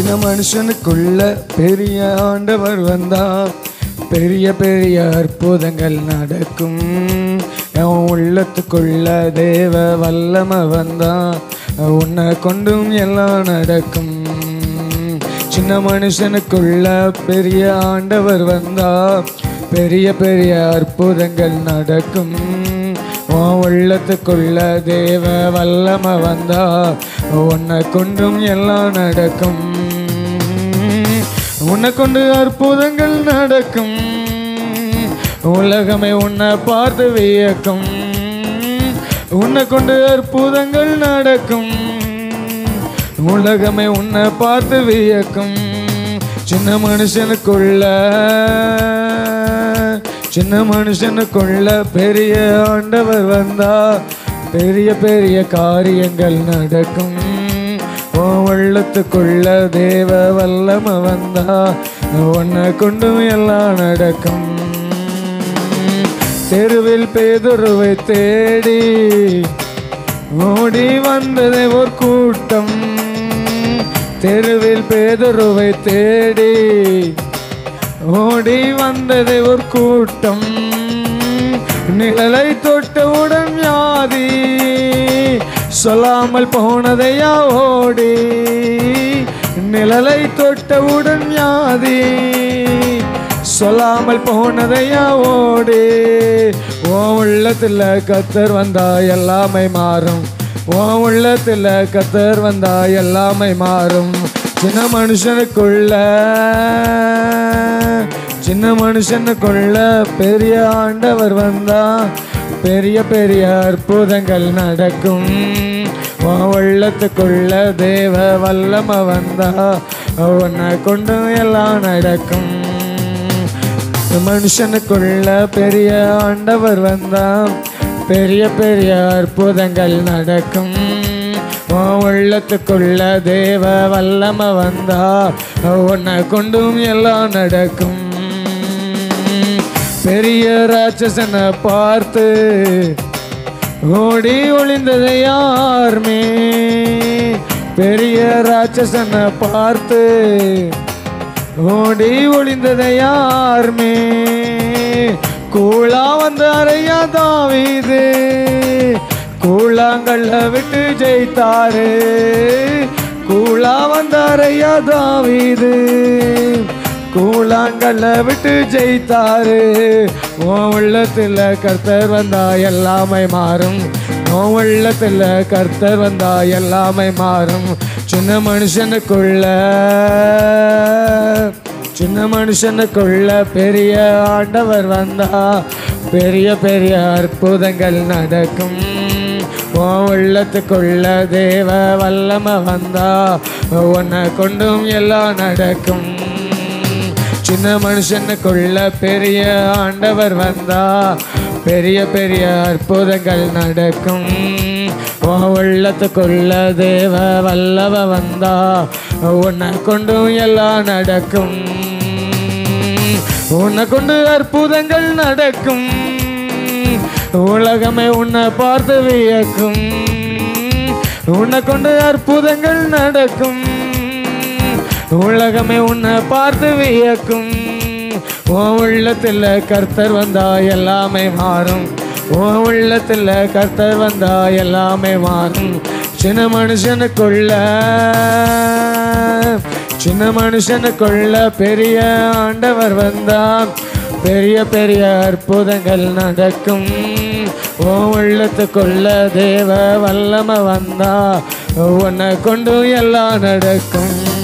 சின்ன மனுஷனுக்குள்ள பெரிய ஆண்டவர் வந்தா பெரிய பெரிய அற்புதங்கள் நடக்கும் அவன் உள்ளத்துக்குள்ள தேவ வல்லம வந்தா உன்னை கொண்டும் எல்லாம் நடக்கும் சின்ன மனுஷனுக்குள்ள பெரிய ஆண்டவர் வந்தா பெரிய பெரிய அற்புதங்கள் நடக்கும் உன் உள்ளத்துக்குள்ள தேவ வல்லம வந்தா உன்னை கொண்டும் எல்லாம் நடக்கும் உன்னை கொண்டு அற்புதங்கள் நடக்கும் உலகமே உன்னை பார்த்து வியக்கும் உன்னை கொண்டு அற்புதங்கள் நடக்கும் உலகமே உன்னை பார்த்து வியக்கும் சின்ன மனுஷனுக்குள்ள சின்ன மனுஷனுக்குள்ள பெரிய ஆண்டவர் வந்தா பெரிய பெரிய காரியங்கள் நடக்கும் உன் உள்ளத்துக்குள்ள தேவ வல்லம வந்தா உன்னை கொண்டும் எல்லாம் நடக்கும் தெருவில் பேதுருவை தேடி ஓடி வந்தது ஒரு கூட்டம் தெருவில் பேதுருவை தேடி ஓடி வந்தது ஒரு கூட்டம் நிழலை தொட்டவுடன் வியாதி சொல்லாமல் போனதையா ஓடி நிழலை தொட்டவுடன் வியாதி சொல்லாமல் போனதையா ஓடி ஓ உள்ளத்துல கத்தர் வந்தா எல்லாமே மாறும் ஓ உள்ளத்துல கத்தர் வந்தா எல்லாமே மாறும் சின்ன மனுஷனுக்குள்ள சின்ன மனுஷனுக்குள்ள பெரிய ஆண்டவர் வந்தா பெரிய பெரிய அற்புதங்கள் நடக்கும் உன் உள்ளத்துக்குள்ள தேவ வல்லம வந்தா உன்னை கொண்டு எல்லாம் நடக்கும் மனுஷனுக்குள்ள பெரிய ஆண்டவர் வந்தா பெரிய பெரிய அற்புதங்கள் நடக்கும் உன் உள்ளத்துக்குள்ள தேவ வல்லம வந்தா உன்னை கொண்டும் எல்லாம் நடக்கும் பெரிய ராட்சசனை பார்த்து ஓடி ஒளிந்தது யாருமே பெரிய ராட்சசனை பார்த்து ஓடி ஒளிந்தது யாருமே கூழா வந்த அறையா தாவீது கூழாங்கல்ல விட்டு ஜெயித்தாரு கூழா வந்த அறையா தாவீது கூழாங்கல்ல விட்டு ஜெயித்தாரு உன் உள்ளத்துல கர்த்தர் வந்தா எல்லாமே மாறும் உன் உள்ளத்துல கர்த்தர் வந்தா எல்லாமே மாறும் சின்ன மனுஷனுக்குள்ள சின்ன மனுஷனுக்குள்ள பெரிய ஆண்டவர் வந்தா பெரிய பெரிய அற்புதங்கள் நடக்கும் உன் உள்ளத்துக்குள்ள தேவ வல்லம வந்தா உன்னை கொண்டும் எல்லாம் நடக்கும் சின்ன மனுஷனுக்குள்ள பெரிய ஆண்டவர் வந்தா பெரிய பெரிய அற்புதங்கள் நடக்கும் உன் உள்ளத்துக்குள்ள தேவ வல்லவ வந்தா உன்னை கொண்டும் எல்லாம் நடக்கும் உன்னை கொண்டு அற்புதங்கள் நடக்கும் உலகமே உன்னை பார்த்து வியக்கும் உன்னை கொண்டு அற்புதங்கள் நடக்கும் உலகமே உன்னை பார்த்து வியக்கும் உன் உள்ளத்தில் கர்த்தர் வந்தா எல்லாமே மாறும் உன் உள்ளத்தில் கர்த்தர் வந்தா எல்லாமே மாறும் சின்ன மனுஷனுக்குள்ள சின்ன மனுஷனுக்குள்ள பெரிய ஆண்டவர் வந்தா பெரிய பெரிய அற்புதங்கள் நடக்கும் உன் உள்ளத்துக்குள்ள தேவ வல்லம வந்தா உன்னை கொண்டு எல்லாம் நடக்கும்